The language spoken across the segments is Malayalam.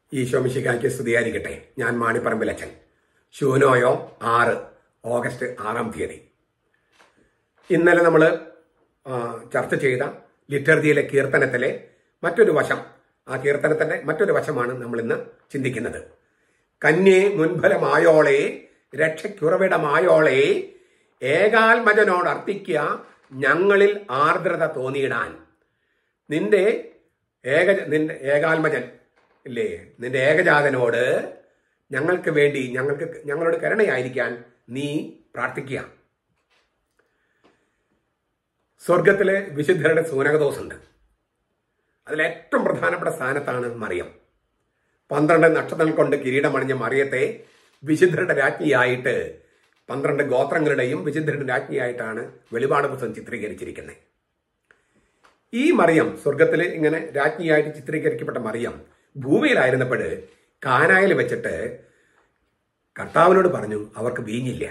ഈശോമിശിക്കായ്ക്ക് സ്തുതിയായിരിക്കട്ടെ ഞാൻ മാണിപ്പറമ്പിലച്ചൻ ശൂനോയോ ആറ് ഓഗസ്റ്റ് ആറാം തീയതി ഇന്നലെ നമ്മൾ ചർച്ച ചെയ്ത ലിറ്റർജിയിലെ കീർത്തനത്തിലെ മറ്റൊരു വശം ആ കീർത്തനത്തിന്റെ മറ്റൊരു വശമാണ് നമ്മൾ ഇന്ന് ചിന്തിക്കുന്നത് കന്യേ മുൻഫലമായോളെ രക്ഷയ്ക്കുറവിടമായോളെ ഏകാൽമജനോട് അർത്ഥിക്കുക ഞങ്ങളിൽ ആർദ്രത തോന്നിയിടാൻ നിന്റെ ഏക നിന്റെ ഏകാത്മജൻ ഇല്ലേ നിന്റെ ഏകജാതനോട് ഞങ്ങൾക്ക് വേണ്ടി ഞങ്ങൾക്ക് ഞങ്ങളോട് കരുണയായിരിക്കാൻ നീ പ്രാർത്ഥിക്കുക സ്വർഗത്തിലെ വിശുദ്ധരുടെ സൂനകദോസുണ്ട് അതിൽ ഏറ്റവും പ്രധാനപ്പെട്ട സ്ഥാനത്താണ് മറിയം പന്ത്രണ്ട് നക്ഷത്രങ്ങൾ കൊണ്ട് കിരീടമണിഞ്ഞ മറിയത്തെ വിശുദ്ധരുടെ രാജ്ഞിയായിട്ട് പന്ത്രണ്ട് ഗോത്രങ്ങളുടെയും വിശുദ്ധരുടെ രാജ്ഞിയായിട്ടാണ് വെളിപാട് പുസ്തകം ചിത്രീകരിച്ചിരിക്കുന്നത് ഈ മറിയം സ്വർഗത്തിൽ ഇങ്ങനെ രാജ്ഞിയായിട്ട് ചിത്രീകരിക്കപ്പെട്ട മറിയം ഭൂമിയിലായിരുന്നപ്പോൾ കാനായിൽ വെച്ചിട്ട് കർത്താവിനോട് പറഞ്ഞു അവർക്ക് വീഞ്ഞില്ല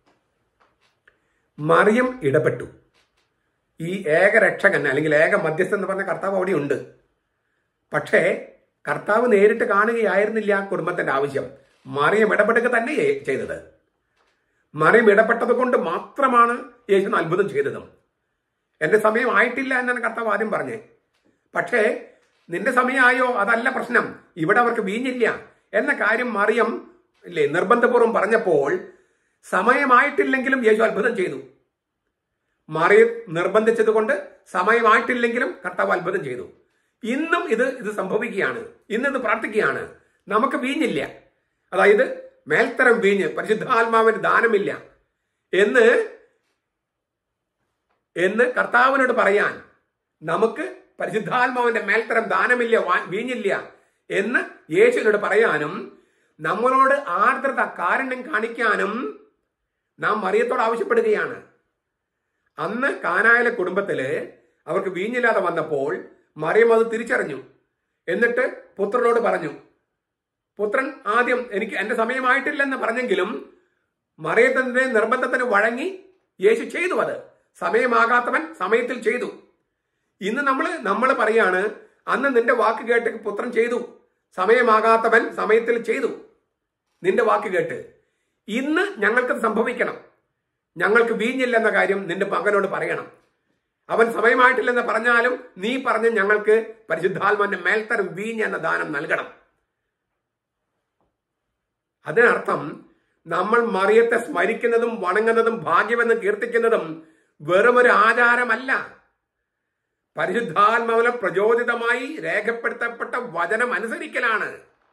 മറിയം ഇടപെട്ടു ഈ ഏകരക്ഷകൻ അല്ലെങ്കിൽ ഏക മധ്യസ്ഥൻ എന്ന് പറഞ്ഞ കർത്താവ് അവിടെ ഉണ്ട് പക്ഷേ കർത്താവ് നേരിട്ട് കാണുകയായിരുന്നില്ല ആ കുടുംബത്തിന്റെ ആവശ്യം മറിയം ഇടപെടുക തന്നെ ചെയ്തത് മറിയം ഇടപെട്ടത് കൊണ്ട് മാത്രമാണ് യേശു അത്ഭുതം ചെയ്തതും എന്റെ സമയം ആയിട്ടില്ല എന്നാണ് കർത്താവ് ആദ്യം പറഞ്ഞേ പക്ഷേ നിന്റെ സമയമായോ അതല്ല പ്രശ്നം ഇവിടെ അവർക്ക് വീഞ്ഞില്ല എന്ന കാര്യം മറിയം ഇല്ലേ നിർബന്ധപൂർവ്വം പറഞ്ഞപ്പോൾ സമയമായിട്ടില്ലെങ്കിലും യേശു അത്ഭുതം ചെയ്തു മറിയം നിർബന്ധിച്ചത് കൊണ്ട് സമയമായിട്ടില്ലെങ്കിലും കർത്താവ് അത്ഭുതം ചെയ്തു ഇന്നും ഇത് ഇത് സംഭവിക്കുകയാണ് ഇന്ന് ഇത് പ്രാർത്ഥിക്കുകയാണ് നമുക്ക് വീഞ്ഞില്ല അതായത് മേൽത്തരം വീഞ്ഞ് പരിശുദ്ധാത്മാവിന് ദാനമില്ല എന്ന് എന്ന് കർത്താവിനോട് പറയാൻ നമുക്ക് പരിശുദ്ധാത്മാവിന്റെ മേൽത്തരം ദാനമില്ല വീഞ്ഞില്ല എന്ന് യേശുവിനോട് പറയാനും നമ്മളോട് ആർദ്രത കാരുണ്യം കാണിക്കാനും നാം മറിയത്തോട് ആവശ്യപ്പെടുകയാണ് അന്ന് കാനായിലെ കുടുംബത്തില് അവർക്ക് വീഞ്ഞില്ലാതെ വന്നപ്പോൾ മറിയം അത് തിരിച്ചറിഞ്ഞു എന്നിട്ട് പുത്രനോട് പറഞ്ഞു പുത്രൻ ആദ്യം എനിക്ക് എന്റെ സമയമായിട്ടില്ലെന്ന് പറഞ്ഞെങ്കിലും മറിയത്തിന്റെ നിർബന്ധത്തിന് വഴങ്ങി യേശു ചെയ്തു അത് സമയമാകാത്തവൻ സമയത്തിൽ ചെയ്തു ഇന്ന് നമ്മൾ നമ്മൾ പറയാണ് അന്ന് നിന്റെ വാക്ക് കേട്ട് പുത്രൻ ചെയ്തു സമയമാകാത്തവൻ സമയത്തിൽ ചെയ്തു നിന്റെ വാക്ക് കേട്ട് ഇന്ന് ഞങ്ങൾക്കത് സംഭവിക്കണം ഞങ്ങൾക്ക് വീഞ്ഞില്ലെന്ന കാര്യം നിന്റെ മകനോട് പറയണം അവൻ സമയമായിട്ടില്ലെന്ന് പറഞ്ഞാലും നീ പറഞ്ഞ് ഞങ്ങൾക്ക് പരിശുദ്ധാത്മാന്റെ മേൽത്തരം വീഞ്ഞ് എന്ന ദാനം നൽകണം അതിനർത്ഥം നമ്മൾ മറിയത്തെ സ്മരിക്കുന്നതും വണങ്ങുന്നതും ഭാഗ്യമെന്ന് കീർത്തിക്കുന്നതും വെറുമൊരു ആചാരമല്ല പരിശുദ്ധാത്മാവിനെ പ്രചോദിതമായി രേഖപ്പെടുത്തപ്പെട്ട വചനം അനുസരിക്കലാണ്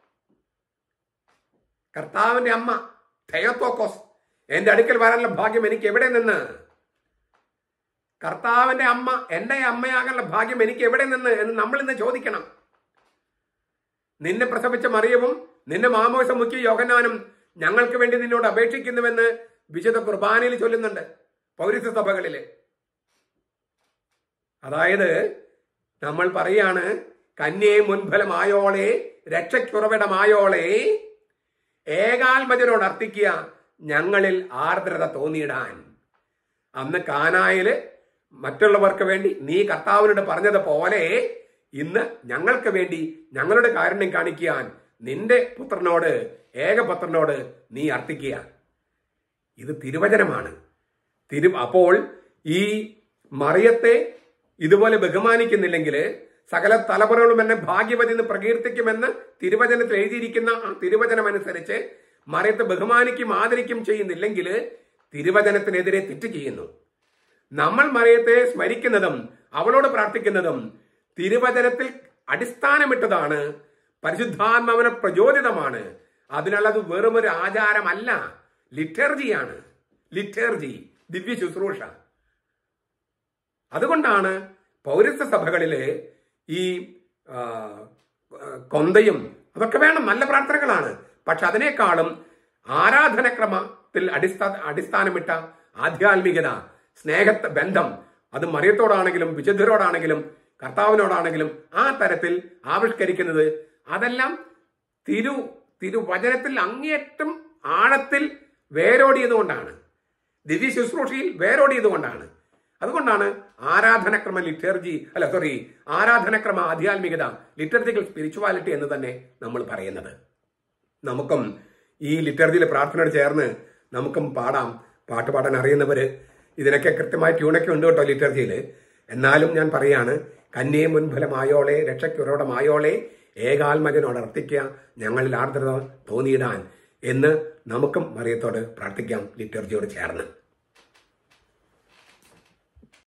കർത്താവിന്റെ അമ്മ തെയോത്തോക്കോസ് എന്റെ അടുക്കൽ വരാനുള്ള ഭാഗ്യം എനിക്ക് എവിടെ നിന്ന് കർത്താവിന്റെ അമ്മ എന്റെ അമ്മയാകാനുള്ള ഭാഗ്യം എനിക്ക് എവിടെ നിന്ന് എന്ന് നമ്മൾ ഇന്ന് ചോദിക്കണം നിന്നെ പ്രസവിച്ച മറിയവും നിന്റെ മാമോസം മുഖ്യ യോഗനാനും ഞങ്ങൾക്ക് വേണ്ടി നിന്നോട് അപേക്ഷിക്കുന്നുവെന്ന് വിശുദ്ധ കുർബാനയിൽ ചൊല്ലുന്നുണ്ട് പൗരസ്യ സഭകളില് അതായത് നമ്മൾ പറയാണ് കന്യേ മുൻഫലമായോളെ രക്ഷയ്ക്കുറവിടമായോളെ ഏകാൽമജനോട് അർത്ഥിക്കുക ഞങ്ങളിൽ ആർദ്രത തോന്നിയിടാൻ അന്ന് കാനായില് മറ്റുള്ളവർക്ക് വേണ്ടി നീ കർത്താവിനോട് പറഞ്ഞതുപോലെ ഇന്ന് ഞങ്ങൾക്ക് വേണ്ടി ഞങ്ങളുടെ കാരുണ്യം കാണിക്കാൻ നിന്റെ പുത്രനോട് ഏകപുത്രനോട് നീ അർത്ഥിക്കുക ഇത് തിരുവചനമാണ് തിരു അപ്പോൾ ഈ മറിയത്തെ ഇതുപോലെ ബഹുമാനിക്കുന്നില്ലെങ്കിൽ സകല തലമുറകളും എന്നെ ഭാഗ്യവതി എന്ന് പ്രകീർത്തിക്കുമെന്ന് തിരുവചനത്തിൽ എഴുതിയിരിക്കുന്ന ആ തിരുവചനം അനുസരിച്ച് മറിയത്തെ ബഹുമാനിക്കും ആദരിക്കും ചെയ്യുന്നില്ലെങ്കിൽ തിരുവചനത്തിനെതിരെ തെറ്റ് ചെയ്യുന്നു നമ്മൾ മറിയത്തെ സ്മരിക്കുന്നതും അവളോട് പ്രാർത്ഥിക്കുന്നതും തിരുവചനത്തിൽ അടിസ്ഥാനമിട്ടതാണ് പരിശുദ്ധാത്മാവിനെ പ്രചോദിതമാണ് അതിനാൽ അത് വെറുമൊരു ആചാരമല്ല ലിറ്റർജിയാണ് ലിറ്റർജി ദിവ്യ ശുശ്രൂഷ അതുകൊണ്ടാണ് പൗരസ്ത്യ സഭകളിലെ ഈ കൊന്തയും അതൊക്കെ വേണം നല്ല പ്രാർത്ഥനകളാണ് പക്ഷെ അതിനേക്കാളും ആരാധനക്രമത്തിൽ അടിസ്ഥാന അടിസ്ഥാനമിട്ട ആധ്യാത്മികത സ്നേഹ ബന്ധം അത് മറിയത്തോടാണെങ്കിലും വിശുദ്ധരോടാണെങ്കിലും കർത്താവിനോടാണെങ്കിലും ആ തരത്തിൽ ആവിഷ്കരിക്കുന്നത് അതെല്ലാം തിരു തിരുവചനത്തിൽ അങ്ങേയറ്റം ആഴത്തിൽ വേരോടിയത് കൊണ്ടാണ് ദിവ്യ ശുശ്രൂഷയിൽ വേരോടിയത് കൊണ്ടാണ് അതുകൊണ്ടാണ് ആരാധനക്രമ ലിറ്റർജി അല്ല സോറി ആരാധനക്രമ ആധ്യാത്മികത ലിറ്റർജിക്കൽ സ്പിരിച്വാലിറ്റി എന്ന് തന്നെ നമ്മൾ പറയുന്നത് നമുക്കും ഈ ലിറ്റർജിയിൽ പ്രാർത്ഥനയോട് ചേർന്ന് നമുക്കും പാടാം പാട്ട് പാടാൻ അറിയുന്നവര് ഇതിനൊക്കെ കൃത്യമായ ട്യൂണൊക്കെ ഉണ്ട് കേട്ടോ ലിറ്റർജിയിൽ എന്നാലും ഞാൻ പറയാണ് കന്യേ മുൻഫലമായോളെ രക്ഷയ്ക്കുറോടമായോളെ ഏകാത്മജനോട് അർത്ഥിക്കുക ഞങ്ങളിൽ ആർദ്രത തോന്നിയിടാൻ എന്ന് നമുക്കും മറിയത്തോട് പ്രാർത്ഥിക്കാം ലിറ്റർജിയോട് ചേർന്ന്